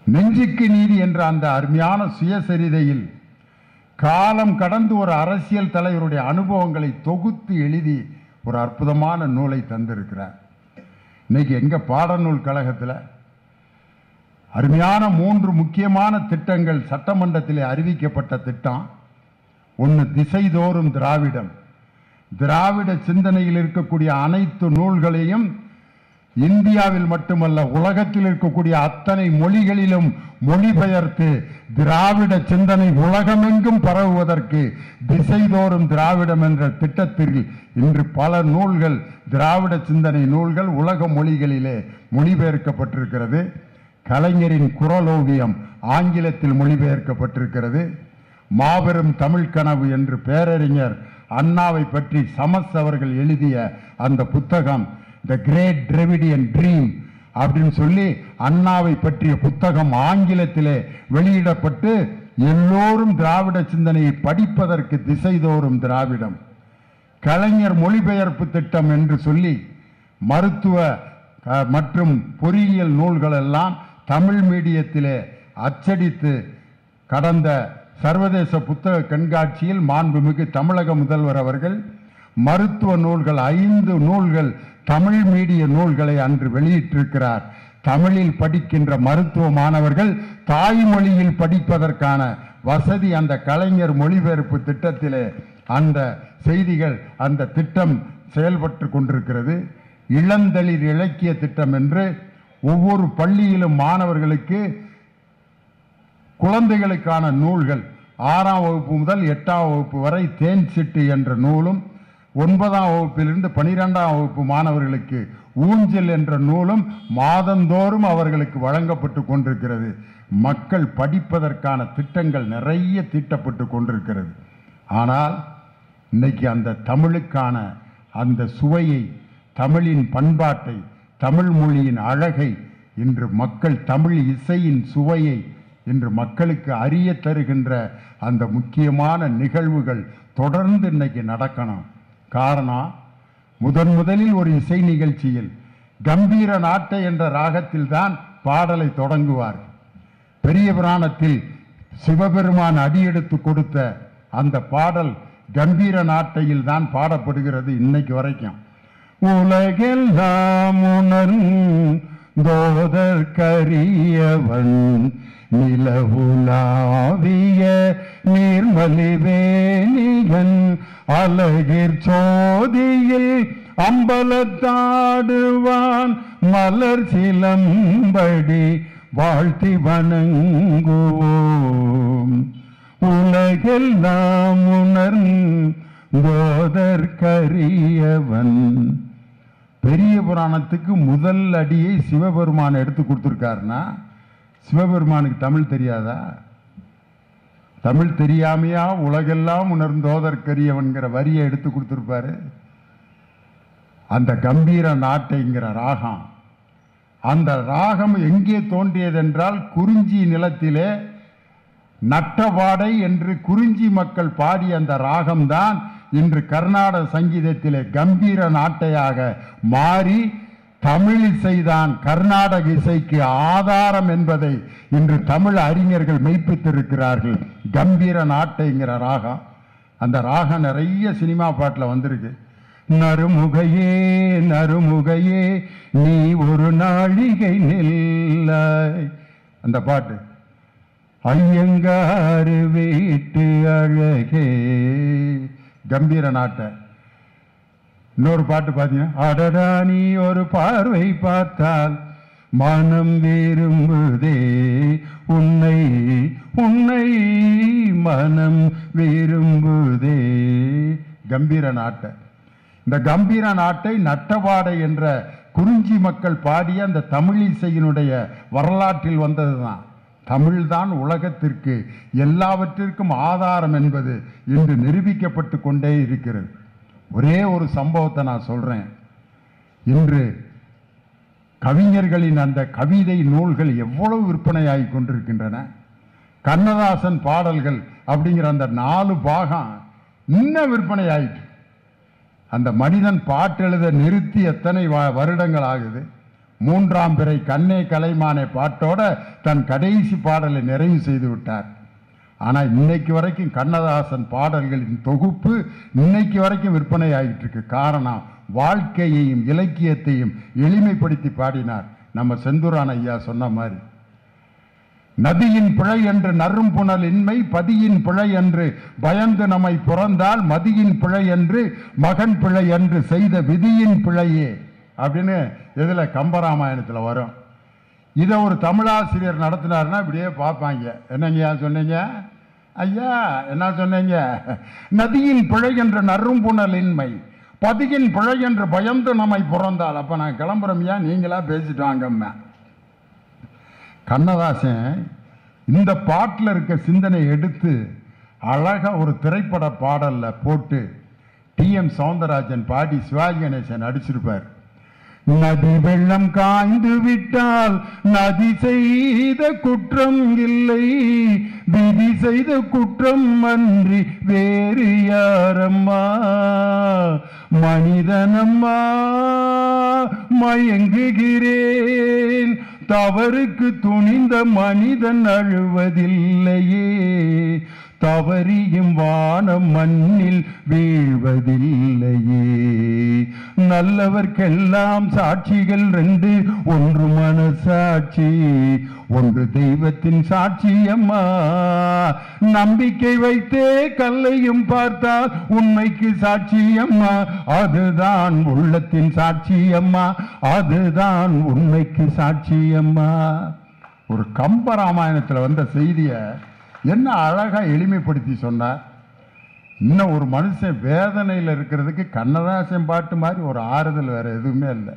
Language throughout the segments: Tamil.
நெஞ்சுக்கு நீதி என்ற அந்த அருமையான சுயசரிதையில் காலம் கடந்து ஒரு அரசியல் தலைவருடைய அனுபவங்களை தொகுத்து எழுதி ஒரு அற்புதமான நூலை தந்திருக்கிறார் இன்னைக்கு எங்க பாடநூல் கழகத்தில் அருமையான மூன்று முக்கியமான திட்டங்கள் சட்டமன்றத்திலே அறிவிக்கப்பட்ட திட்டம் ஒன்று திசைதோறும் திராவிடம் திராவிட சிந்தனையில் இருக்கக்கூடிய அனைத்து நூல்களையும் இந்தியாவில் மட்டுமல்ல உலகத்தில் இருக்கக்கூடிய அத்தனை மொழிகளிலும் மொழிபெயர்த்து திராவிட சிந்தனை உலகமெங்கும் பரவுவதற்கு திசைதோறும் திராவிடம் என்ற திட்டத்தில் இன்று பல நூல்கள் திராவிட சிந்தனை நூல்கள் உலக மொழிகளிலே மொழிபெயர்க்கப்பட்டிருக்கிறது கலைஞரின் குரலோவியம் ஆங்கிலத்தில் மொழிபெயர்க்கப்பட்டிருக்கிறது மாபெரும் தமிழ் கனவு என்று பேரறிஞர் அண்ணாவை பற்றி சமஸ் அவர்கள் எழுதிய அந்த புத்தகம் த கிரேட் டிரெவிடியன் ட்ரீம் அப்படின்னு சொல்லி அண்ணாவை பற்றிய புத்தகம் ஆங்கிலத்திலே வெளியிடப்பட்டு எல்லோரும் திராவிட சிந்தனையை படிப்பதற்கு திசைதோறும் திராவிடம் கலைஞர் மொழிபெயர்ப்பு திட்டம் என்று சொல்லி மருத்துவ அஹ், மற்றும் பொறியியல் நூல்கள் எல்லாம் தமிழ் மீடியத்திலே அச்சடித்து கடந்த சர்வதேச புத்தக கண்காட்சியில் மாண்புமிகு தமிழக முதல்வர் அவர்கள் மருத்துவ நூல்கள் ஐந்து நூல்கள் தமிழ் மீடிய நூல்களை அன்று வெளியிட்டிருக்கிறார் தமிழில் படிக்கின்ற மருத்துவ மாணவர்கள் தாய்மொழியில் படிப்பதற்கான வசதி அந்த கலைஞர் மொழிபெயர்ப்பு திட்டத்திலே அந்த செய்திகள் அந்த திட்டம் செயல்பட்டு கொண்டிருக்கிறது இளந்தளிர் இலக்கிய திட்டம் என்று ஒவ்வொரு பள்ளியிலும் மாணவர்களுக்கு குழந்தைகளுக்கான நூல்கள் ஆறாம் வகுப்பு முதல் எட்டாம் வகுப்பு வரை தேன் சிட்டு என்ற நூலும் ஒன்பதாம் வகுப்பிலிருந்து பனிரெண்டாம் வகுப்பு மாணவர்களுக்கு ஊஞ்சல் என்ற நூலும் மாதந்தோறும் அவர்களுக்கு வழங்கப்பட்டு கொண்டிருக்கிறது மக்கள் படிப்பதற்கான திட்டங்கள் நிறைய தீட்டப்பட்டு கொண்டிருக்கிறது ஆனால் இன்னைக்கு அந்த தமிழுக்கான அந்த சுவையை தமிழின் பண்பாட்டை தமிழ் மொழியின் அழகை இன்று மக்கள் தமிழ் இசையின் சுவையை இன்று மக்களுக்கு அறிய தருகின்ற அந்த முக்கியமான நிகழ்வுகள் தொடர்ந்து இன்னைக்கு நடக்கணும் காரணம் முதன் முதலில் ஒரு இசை நிகழ்ச்சியில் கம்பீர நாட்டை என்ற ராகத்தில் தான் பாடலை தொடங்குவார்கள் பெரிய புராணத்தில் சிவபெருமான் அடியெடுத்து கொடுத்த அந்த பாடல் கம்பீர நாட்டையில் தான் பாடப்படுகிறது இன்னைக்கு வரைக்கும் உலகெல்லாம் உணர்ந்தோதற்கரியவன் நிலவுலாவிய நீர்மலிவேணிகன் அழகிற் சோதியில் அம்பலத்தாடுவான் மலர் சிலம்படி வாழ்த்தி வணங்குவோம் உலகெல்லாம் உணர்ந்தோதற்கரியவன் பெரிய புராணத்துக்கு முதல் அடியை சிவபெருமான் எடுத்து கொடுத்துருக்காருன்னா சிவபெருமானுக்கு தமிழ் தெரியாதா தமிழ் தெரியாமையா உலகெல்லாம் உணர்ந்தோதற்கரியவன்கிற வரியை எடுத்து கொடுத்துருப்பாரு அந்த கம்பீர நாட்டைங்கிற ராகம் அந்த ராகம் எங்கே தோன்றியதென்றால் குறிஞ்சி நிலத்திலே நட்டவாடை என்று குறிஞ்சி மக்கள் பாடிய அந்த ராகம்தான் இன்று கர்நாடக சங்கீதத்திலே கம்பீர நாட்டையாக மாறி தமிழ் இசைதான் கர்நாடக இசைக்கு ஆதாரம் என்பதை இன்று தமிழ் அறிஞர்கள் மெய்ப்பித்திருக்கிறார்கள் கம்பீர நாட்டைங்கிற ராகம் அந்த ராகம் நிறைய சினிமா பாட்டில் வந்திருக்கு நறுமுகையே நறுமுகையே நீ ஒரு நாழிகை நெல்லாய் அந்த பாட்டு ஐயங்காறு வீட்டு அழகே கம்பீர நாட்டை இன்னொரு பாட்டு பார்த்தீங்கன்னா அடடா நீ ஒரு பார்வை பார்த்தால் மனம் விரும்புதே உன்னை உன்னை மனம் விரும்புதே கம்பீர நாட்டை இந்த கம்பீர நாட்டை நட்டபாடை என்ற குறிஞ்சி மக்கள் பாடிய அந்த தமிழ் இசையினுடைய வரலாற்றில் வந்ததுதான் தமிழ்தான் உலகத்திற்கு எல்லாவற்றிற்கும் ஆதாரம் என்பது இன்று நிரூபிக்கப்பட்டு கொண்டே இருக்கிறது ஒரே ஒரு சம்பவத்தை நான் சொல்றேன் இன்று கவிஞர்களின் அந்த கவிதை நூல்கள் எவ்வளவு விற்பனையாகி கொண்டிருக்கின்றன கண்ணதாசன் பாடல்கள் அப்படிங்கிற அந்த நாலு பாகம் இன்னும் விற்பனை ஆயிற்று அந்த மனிதன் பாட்டெழுத நிறுத்தி எத்தனை வ- வருடங்கள் ஆகுது மூன்றாம் பிறை கண்ணே கலைமானே பாட்டோட தன் கடைசி பாடலை நிறைவு செய்து விட்டார் ஆனா இன்னைக்கு வரைக்கும் கண்ணதாசன் பாடல்களின் தொகுப்பு இன்னைக்கு வரைக்கும் விற்பனை ஆகிட்டு இருக்கு காரணம் வாழ்க்கையையும் இலக்கியத்தையும் எளிமைப்படுத்தி பாடினார் நம்ம செந்தூரான் ஐயா சொன்ன மாதிரி நதியின் பிழை என்று நறும் புனல் இன்மை பதியின் பிழை என்று பயந்து நம்மை புறந்தால் மதியின் பிழை என்று மகன் பிழை என்று செய்த விதியின் பிழையே அப்படின்னு இதுல கம்பராமாயணத்துல வரும் இதை ஒரு தமிழாசிரியர் நடத்தினாருன்னா இப்படியே பார்ப்பாங்க என்னங்கய்யா சொன்னீங்க ஐயா என்ன சொன்னீங்க நதியின் பிழை என்ற நறும் புனல் இன்மை பதியின் பிழை என்று பயந்து நம்மை புறந்தால் அப்ப நான் கிளம்புறோம்யா நீங்களா பேசிட்டு வாங்கம்மா கண்ணதாசன் இந்த பாட்டில் இருக்க சிந்தனை எடுத்து அழகா ஒரு திரைப்பட பாடல்ல போட்டு டி எம் சவுந்தரராஜன் பாடி சிவாஜி கணேசன் நடிச்சிருப்பார் நதி வெள்ளம் காய்ந்து விட்டால் நதி செய்த குற்றம் இல்லை விதி செய்த குற்றம் அன்றி வேறு யாரம்மா மனிதனம்மா மயங்குகிறேன் தவறுக்கு துணிந்த மனிதன் அழுவதில்லையே தவறியும் வானம் மண்ணில் வீழ்வதில்லையே நல்லவர்க்கெல்லாம் சாட்சிகள் ரெண்டு ஒன்று மனசாட்சி ஒன்று தெய்வத்தின் சாட்சியம்மா நம்பிக்கை வைத்தே கல்லையும் பார்த்தால் உண்மைக்கு சாட்சியம்மா அதுதான் உள்ளத்தின் சாட்சியம்மா அதுதான் உண்மைக்கு சாட்சியம்மா ஒரு கம்ப ராமாயணத்தில் வந்த செய்தியை என்ன அழகா எளிமைப்படுத்தி சொன்னார் இன்னும் ஒரு மனுஷன் வேதனையில் இருக்கிறதுக்கு கண்ணதாசன் பாட்டு மாதிரி ஒரு ஆறுதல் வேற எதுவுமே இல்லை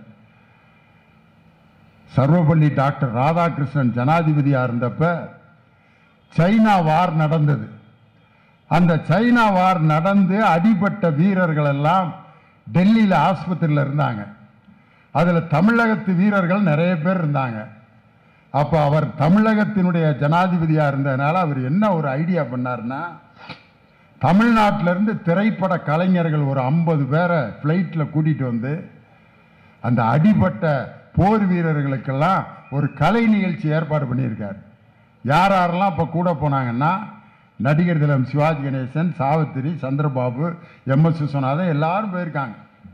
சர்வப்பள்ளி டாக்டர் ராதாகிருஷ்ணன் ஜனாதிபதியா இருந்தப்ப சைனா வார் நடந்தது அந்த சைனா வார் நடந்து அடிபட்ட வீரர்கள் எல்லாம் டெல்லியில் ஆஸ்பத்திரியில் இருந்தாங்க அதுல தமிழகத்து வீரர்கள் நிறைய பேர் இருந்தாங்க அப்போ அவர் தமிழகத்தினுடைய ஜனாதிபதியா இருந்ததுனால அவர் என்ன ஒரு ஐடியா பண்ணார்னா தமிழ்நாட்டில இருந்து திரைப்பட கலைஞர்கள் ஒரு ஐம்பது பேரை ஃப்ளைட்டில் கூட்டிட்டு வந்து அந்த அடிபட்ட போர் வீரர்களுக்கெல்லாம் ஒரு கலை நிகழ்ச்சி ஏற்பாடு பண்ணியிருக்கார் யார் யாரெல்லாம் இப்போ கூட போனாங்கன்னா நடிகர் திலம் சிவாஜி கணேசன் சாவித்திரி சந்திரபாபு எம் எஸ் விஸ்வநாதன் எல்லாரும் போயிருக்காங்க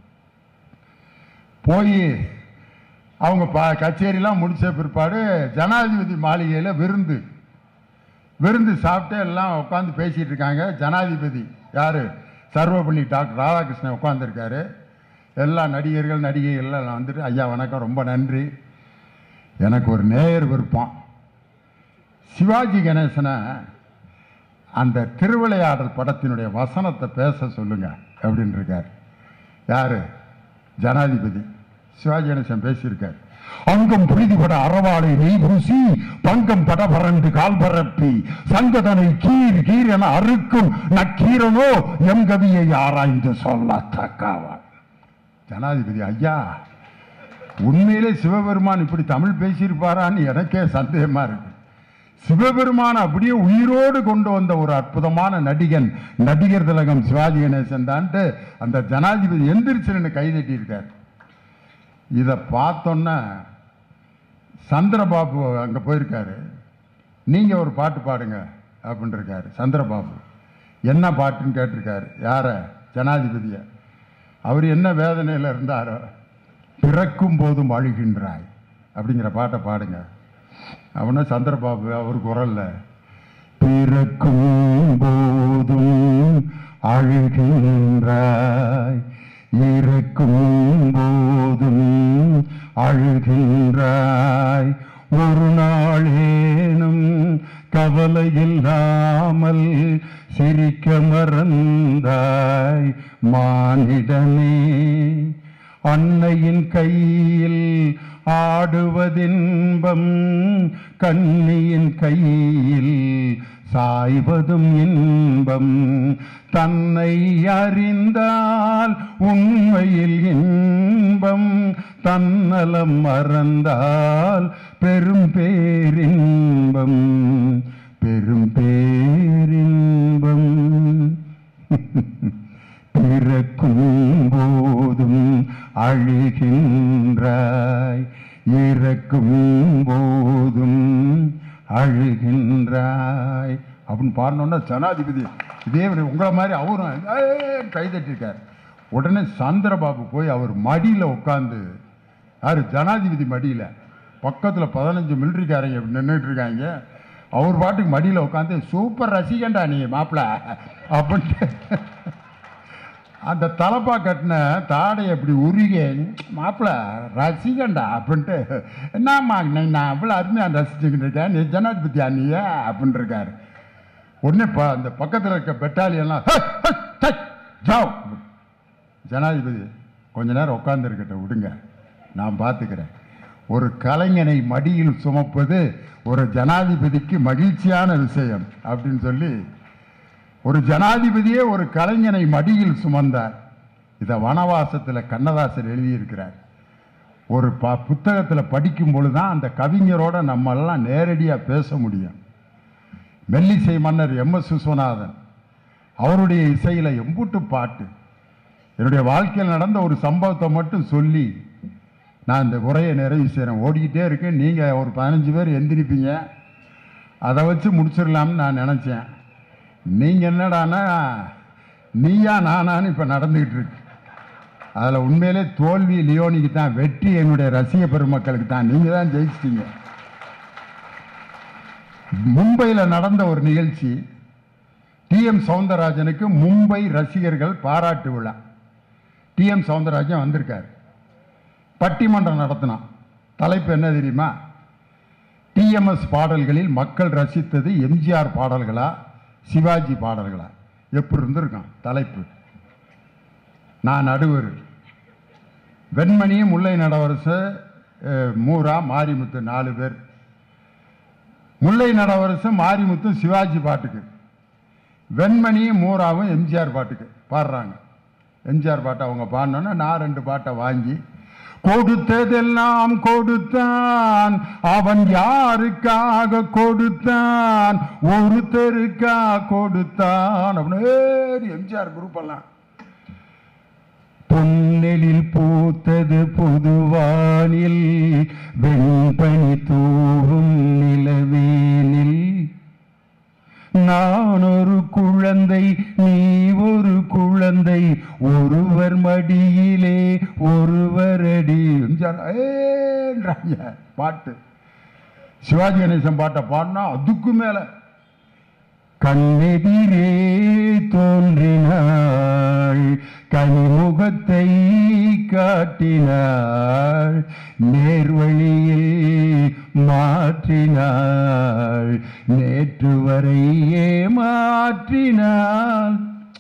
போய் அவங்க ப கச்சேரிலாம் முடிச்ச பிற்பாடு ஜனாதிபதி மாளிகையில் விருந்து விருந்து சாப்பிட்டு எல்லாம் உட்காந்து பேசிட்டு இருக்காங்க ஜனாதிபதி யாரு சர்வப்பள்ளி டாக்டர் ராதாகிருஷ்ணன் உட்காந்துருக்காரு எல்லா நடிகர்கள் நடிகைகள் எல்லாம் வந்துட்டு ஐயா வணக்கம் ரொம்ப நன்றி எனக்கு ஒரு நேயர் விருப்பம் சிவாஜி கணேசனை அந்த திருவிளையாடல் படத்தினுடைய வசனத்தை பேச சொல்லுங்க அப்படின்னு இருக்கார் யாரு ஜனாதிபதி சிவாஜி கணேசன் பேசியிருக்கார் அங்கம் புரிதிபட அறவாளை நெய் பூசி பங்கம் பட பரண்டு கால் பரப்பி சங்கதனை கீர் கீர் என அறுக்கும் நக்கீரனோ எம் கவியை ஆராய்ந்து சொல்ல தக்காவா ஜனாதிபதி ஐயா உண்மையிலே சிவபெருமான் இப்படி தமிழ் பேசியிருப்பாரான்னு எனக்கே சந்தேகமா இருக்கு சிவபெருமான் அப்படியே உயிரோடு கொண்டு வந்த ஒரு அற்புதமான நடிகன் நடிகர் திலகம் சிவாஜி கணேசன் தான்ட்டு அந்த ஜனாதிபதி எந்திரிச்சு கைதட்டி இருக்கார் இதை பார்த்தோன்னே சந்திரபாபு அங்கே போயிருக்காரு நீங்கள் ஒரு பாட்டு பாடுங்க அப்படின்னு இருக்காரு சந்திரபாபு என்ன பாட்டுன்னு கேட்டிருக்காரு யார ஜனாதிபதியை அவர் என்ன வேதனையில் இருந்தாரோ பிறக்கும் போதும் அழுகின்றாய் அப்படிங்கிற பாட்டை பாடுங்க அவனா சந்திரபாபு அவர் குரல்ல பிறக்கும் போதும் அழுகின்றாய் இருக்கும் போதும் அழுகின்றாய் ஒரு நாளேனும் கவலை இல்லாமல் சிரிக்க மறந்தாய் மானிடனே அன்னையின் கையில் ஆடுவதின்பம் கண்ணியின் கையில் சாய்வதும் இன்பம் தன்னை அறிந்தால் உண்மையில் இன்பம் தன்னலம் மறந்தால் பெரும் பேரின்பம் பெரும் பேரின்பம் பிறக்கும் போதும் அழுகின்றாய் இறக்கும் போதும் அழுகின்றாய் அப்படின்னு பாடினோன்னா ஜனாதிபதி இதே மாதிரி உங்களை மாதிரி அவரும் ஏய் கைதட்டிருக்கார் உடனே சந்திரபாபு போய் அவர் மடியில் உட்காந்து யார் ஜனாதிபதி மடியில் பக்கத்தில் பதினஞ்சு மிலிட்ரிக்காரங்க நின்றுட்டு இருக்காங்க அவர் பாட்டுக்கு மடியில் உட்காந்து சூப்பர் ரசிகண்டா நீ மாப்பிள்ள அப்படின்ட்டு அந்த தலப்பா கட்டின தாடை அப்படி உருகி மாப்பிள்ள ரசிகண்டா அப்படின்ட்டு என்னம்மா நீ நான் அவ்வளோ அருமையாக ரசிச்சுக்கிட்டு இருக்கேன் நீ ஜனாதிபதியா நீயா அப்படின்னு இருக்காரு உடனே ப அந்த பக்கத்தில் இருக்க பெட்டாலியெல்லாம் "ஹே, ஹே, ஹே, ஜாவ்." ஜனாதிபதி கொஞ்ச நேரம் உட்காந்துருக்கட்டும் விடுங்க நான் பார்த்துக்கிறேன் ஒரு கலைஞனை மடியில் சுமப்பது ஒரு ஜனாதிபதிக்கு மகிழ்ச்சியான விஷயம் அப்படின்னு சொல்லி ஒரு ஜனாதிபதியே ஒரு கலைஞனை மடியில் சுமந்தார் இதை வனவாசத்தில் கண்ணதாசன் எழுதியிருக்கிறார் ஒரு ப புத்தகத்தில் படிக்கும் பொழுது தான் அந்த கவிஞரோட நம்மெல்லாம் நேரடியாக பேச முடியும் மெல்லிசை மன்னர் எம் எஸ் விஸ்வநாதன் அவருடைய இசையில் எம்புட்டு பாட்டு என்னுடைய வாழ்க்கையில் நடந்த ஒரு சம்பவத்தை மட்டும் சொல்லி நான் இந்த உரையை நிறைவு செய்கிறேன் ஓடிக்கிட்டே இருக்கேன் நீங்கள் ஒரு பதினஞ்சு பேர் எந்திரிப்பீங்க அதை வச்சு முடிச்சிடலாம்னு நான் நினச்சேன் நீங்கள் என்னடான்னா நீயா நானான்னு இப்போ நடந்துக்கிட்டு இருக்கு அதில் உண்மையிலே தோல்வி லியோனிக்கு தான் வெற்றி என்னுடைய ரசிக பெருமக்களுக்கு தான் நீங்கள் தான் ஜெயிச்சிட்டீங்க மும்பையில் நடந்த ஒரு நிகழ்ச்சி டிஎம் சவுந்தரராஜனுக்கு மும்பை ரசிகர்கள் பாராட்டு விழா டிஎம் சவுந்தரராஜன் வந்திருக்கார் பட்டிமன்றம் நடத்தினான் தலைப்பு என்ன தெரியுமா டிஎம்எஸ் பாடல்களில் மக்கள் ரசித்தது எம்ஜிஆர் பாடல்களா சிவாஜி பாடல்களா எப்படி இருந்திருக்கான் தலைப்பு நான் நடுவர் வெண்மணி முல்லை நடவரசு அஹ், மூரா மாரிமுத்து நாலு பேர் முல்லை நடவரசு மாரிமுத்து சிவாஜி பாட்டுக்கு வெண்மணியும் மூராவும் எம்ஜிஆர் பாட்டுக்கு பாடுறாங்க எம்ஜிஆர் பாட்டை அவங்க பாடினோன்னா நான் ரெண்டு பாட்டை வாங்கி கொடுத்ததெல்லாம் கொடுத்தான் அவன் யாருக்காக கொடுத்தான் ஒருத்தருக்கா கொடுத்தான் அப்படின்னு ஏறி எம்ஜிஆர் குரூப் எல்லாம் பொன்னெழில் பூத்தது புதுவானில் வெண்பனி தூவும் நிலவேனில் நான் ஒரு குழந்தை நீ ஒரு குழந்தை ஒருவர் மடியிலே ஒருவர் அடி எம்ஜிஆர் ஏன்றாங்க பாட்டு சிவாஜி கணேசன் பாட்டை பாடினா அதுக்கு மேல கண்ணெதிரே தோன்றினாள் கனிமுகத்தை காட்டினாள் நேர்வழியில் மாற்றினாள் நேற்று வரை ஏமாற்றினாள்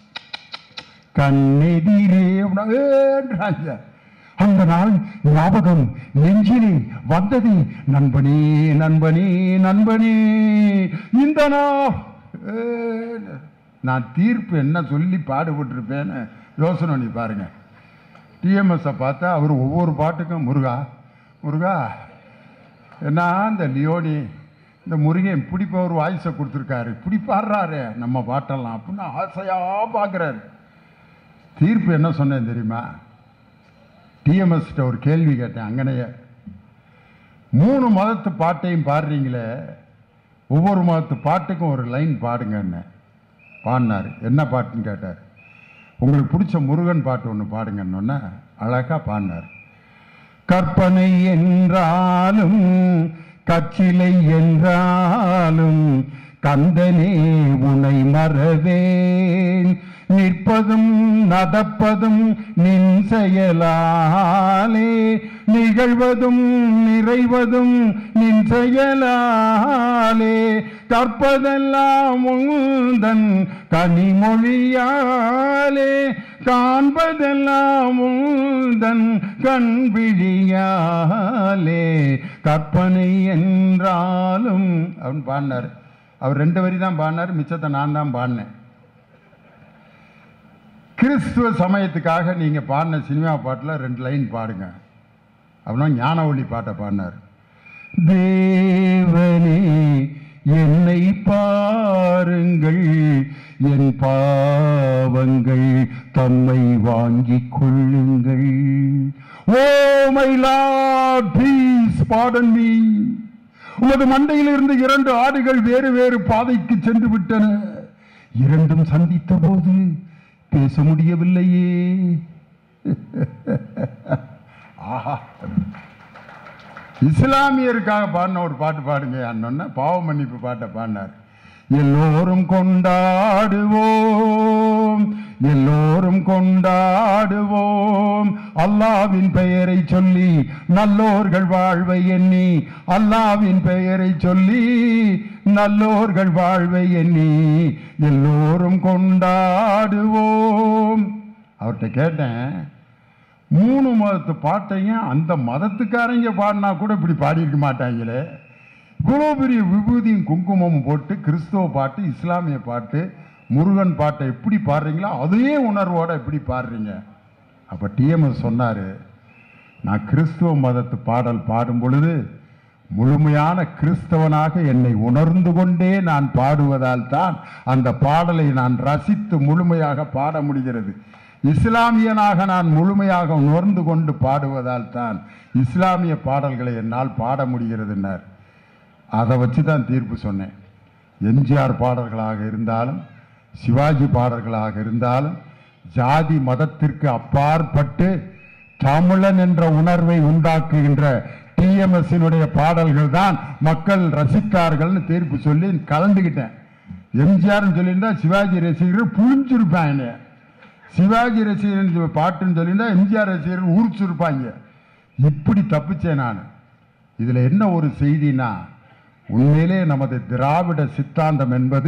கண்ணெதிரே ஏன்றாங்க அந்த நாள் ஞாபகம் நெஞ்சிலே வந்தது நண்பனே நண்பனே நண்பனே இந்த நாள் ஏ, நான் தீர்ப்பு என்ன சொல்லி பாடுபட்டிருப்பேன்னு யோசனை பண்ணி பாருங்க டிஎம்எஸ்ஸை பார்த்தா அவர் ஒவ்வொரு பாட்டுக்கும் முருகா முருகா என்ன இந்த லியோனி இந்த முருகன் இப்படி இப்போ ஒரு வாய்ஸை கொடுத்துருக்காரு இப்படி பாடுறாரு நம்ம பாட்டெல்லாம் அப்படின்னு ஆசையாக பார்க்குறாரு தீர்ப்பு என்ன சொன்னேன் தெரியுமா டிஎம்எஸ்கிட்ட ஒரு கேள்வி கேட்டேன் அங்கனையே மூணு மதத்து பாட்டையும் பாடுறீங்களே ஒவ்வொரு மதத்து பாட்டுக்கும் ஒரு லைன் பாடுங்கன்னு பாடினார் என்ன பாட்டுன்னு கேட்டார் உங்களுக்கு பிடிச்ச முருகன் பாட்டு ஒன்று பாடுங்கன்னு அழகாக பாடினார் கற்பனை என்றாலும் கச்சிலை என்றாலும் கந்தனே உனை மறவேன் நிற்பதும் நடப்பதும் நின் செயலாலே நிகழ்வதும் நிறைவதும் நின் செயலாலே கற்பதெல்லாம் உந்தன் கனிமொழியாலே காண்பதெல்லாம் உந்தன் கண்விழியாலே கற்பனை என்றாலும் அப்படின்னு பாடினார் அவர் ரெண்டு வரி தான் பாடினார் மிச்சத்தை நான் தான் பாடினேன் கிறிஸ்துவ சமயத்துக்காக நீங்கள் பாடின சினிமா பாட்டில் ரெண்டு லைன் பாடுங்க அப்படின்னா ஞானவழி பாட்டை பாடினார் தேவனே என்னை பாருங்கள் என் பாவங்கள் தம்மை வாங்கிக் கொள்ளுங்கள் oh my lord please pardon me உமது மண்டையிலிருந்து இரண்டு ஆடுகள் வேறு வேறு பாதைக்கு சென்று விட்டன இரண்டும் சந்தித்த போது பேச முடியவில்லையே ஆஹா இஸ்லாமியருக்காக பாடின ஒரு பாட்டு பாடுங்க அண்ணன் பாவ மன்னிப்பு பாட்டை பாடினார் எல்லோரும் கொண்டாடுவோம் எல்லோரும் கொண்டாடுவோம் அல்லாவின் பெயரை சொல்லி நல்லோர்கள் வாழ்வை எண்ணி அல்லாவின் பெயரை சொல்லி நல்லோர்கள் வாழ்வை எண்ணி எல்லோரும் கொண்டாடுவோம் அவர்கிட்ட கேட்டேன் மூணு மதத்து பாட்டையும் அந்த மதத்துக்காரங்க பாடினா கூட இப்படி பாடியிருக்க மாட்டாங்களே இவ்வளோ பெரிய விபூதியும் குங்குமமும் போட்டு கிறிஸ்தவ பாட்டு இஸ்லாமிய பாட்டு முருகன் பாட்டை எப்படி பாடுறீங்களோ அதே உணர்வோட எப்படி பாடுறீங்க அப்போ டிஎம்எஸ் சொன்னார் நான் கிறிஸ்துவ மதத்து பாடல் பாடும் பொழுது முழுமையான கிறிஸ்தவனாக என்னை உணர்ந்து கொண்டே நான் பாடுவதால் தான் அந்த பாடலை நான் ரசித்து முழுமையாக பாட முடிகிறது இஸ்லாமியனாக நான் முழுமையாக உணர்ந்து கொண்டு பாடுவதால் தான் இஸ்லாமிய பாடல்களை என்னால் பாட முடிகிறதுன்னார் அதை வச்சு தான் தீர்ப்பு சொன்னேன் எம்ஜிஆர் பாடல்களாக இருந்தாலும் சிவாஜி பாடல்களாக இருந்தாலும் ஜாதி மதத்திற்கு அப்பாற்பட்டு தமிழன் என்ற உணர்வை உண்டாக்குகின்ற டிஎம்எஸ்னுடைய பாடல்கள் தான் மக்கள் ரசித்தார்கள்னு தீர்ப்பு சொல்லி கலந்துக்கிட்டேன் எம்ஜிஆர்னு சொல்லியிருந்தா சிவாஜி ரசிகர்கள் புழிஞ்சிருப்பான் என்னைய சிவாஜி ரசிகர் பாட்டுன்னு சொல்லியிருந்தா எம்ஜிஆர் ரசிகர்கள் உரிச்சிருப்பாங்க இப்படி தப்பிச்சேன் நான் இதில் என்ன ஒரு செய்தினா உண்மையிலே நமது திராவிட சித்தாந்தம் என்பது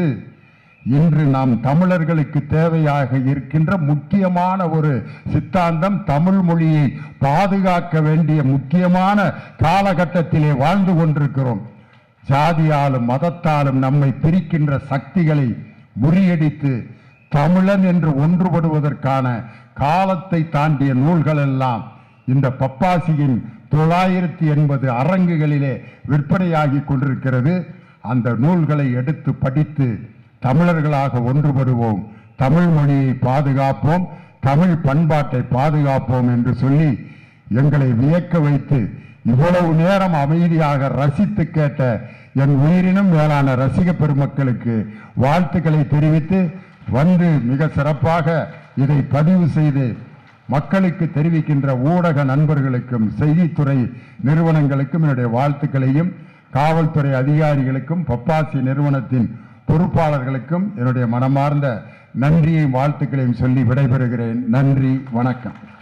இன்று நாம் தமிழர்களுக்கு தேவையாக இருக்கின்ற முக்கியமான ஒரு சித்தாந்தம் தமிழ் மொழியை பாதுகாக்க வேண்டிய முக்கியமான காலகட்டத்திலே வாழ்ந்து கொண்டிருக்கிறோம் ஜாதியாலும் மதத்தாலும் நம்மை பிரிக்கின்ற சக்திகளை முறியடித்து தமிழன் என்று ஒன்றுபடுவதற்கான காலத்தை தாண்டிய நூல்கள் எல்லாம் இந்த பப்பாசியின் தொள்ளாயிரத்தி எண்பது அரங்குகளிலே விற்பனையாகி கொண்டிருக்கிறது அந்த நூல்களை எடுத்து படித்து தமிழர்களாக ஒன்றுபடுவோம் தமிழ் மொழியை பாதுகாப்போம் தமிழ் பண்பாட்டை பாதுகாப்போம் என்று சொல்லி எங்களை வியக்க வைத்து இவ்வளவு நேரம் அமைதியாக ரசித்து கேட்ட என் உயிரினும் மேலான ரசிக பெருமக்களுக்கு வாழ்த்துக்களை தெரிவித்து வந்து மிக சிறப்பாக இதை பதிவு செய்து மக்களுக்கு தெரிவிக்கின்ற ஊடக நண்பர்களுக்கும் செய்தித்துறை நிறுவனங்களுக்கும் என்னுடைய வாழ்த்துக்களையும் காவல்துறை அதிகாரிகளுக்கும் பப்பாசி நிறுவனத்தின் பொறுப்பாளர்களுக்கும் என்னுடைய மனமார்ந்த நன்றியையும் வாழ்த்துக்களையும் சொல்லி விடைபெறுகிறேன் நன்றி வணக்கம்